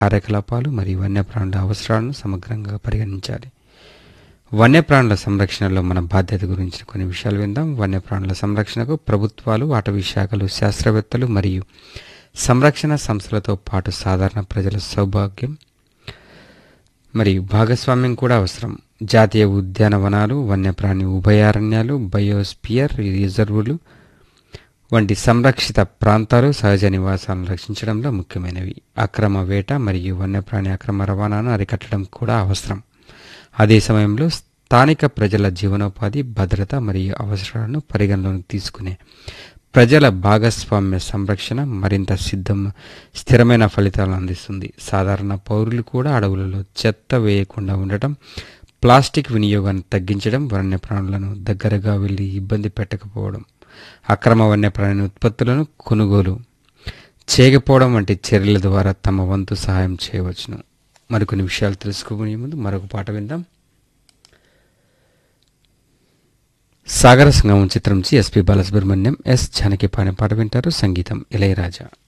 కార్యకలాపాలు మరియు వన్యప్రాణుల అవసరాలను సమగ్రంగా పరిగణించాలి వన్యప్రాణుల సంరక్షణలో మన బాధ్యత గురించి కొన్ని విషయాలు విందాం వన్యప్రాణుల సంరక్షణకు ప్రభుత్వాలు అటవీ శాఖలు శాస్త్రవేత్తలు మరియు సంరక్షణ సంస్థలతో పాటు సాధారణ ప్రజల సౌభాగ్యం మరియు భాగస్వామ్యం కూడా అవసరం జాతీయ ఉద్యానవనాలు వన్యప్రాణి ఉభయారణ్యాలు బయోస్పియర్ రిజర్వులు వంటి సంరక్షిత ప్రాంతాలు సహజ నివాసాలను రక్షించడంలో ముఖ్యమైనవి అక్రమ వేట మరియు వన్యప్రాణి అక్రమ రవాణాను అరికట్టడం కూడా అవసరం అదే సమయంలో స్థానిక ప్రజల జీవనోపాధి భద్రత మరియు అవసరాలను పరిగణలోకి తీసుకునే ప్రజల భాగస్వామ్య సంరక్షణ మరింత సిద్ధం స్థిరమైన ఫలితాలను అందిస్తుంది సాధారణ పౌరులు కూడా అడవులలో చెత్త వేయకుండా ఉండటం ప్లాస్టిక్ వినియోగాన్ని తగ్గించడం వన్యప్రాణులను దగ్గరగా వెళ్ళి ఇబ్బంది పెట్టకపోవడం అక్రమ వన్యప్రాణి ఉత్పత్తులను కొనుగోలు చేయకపోవడం వంటి చర్యల ద్వారా తమ వంతు సహాయం చేయవచ్చును మరికొన్ని విషయాలు తెలుసుకునే ముందు మరొక పాట విందాం సాగర సంగమం చిత్రం నుంచి ఎస్పి బాలసుబ్రహ్మణ్యం ఎస్ జానకి పాడిన పాట వింటారు సంగీతం ఇళయరాజా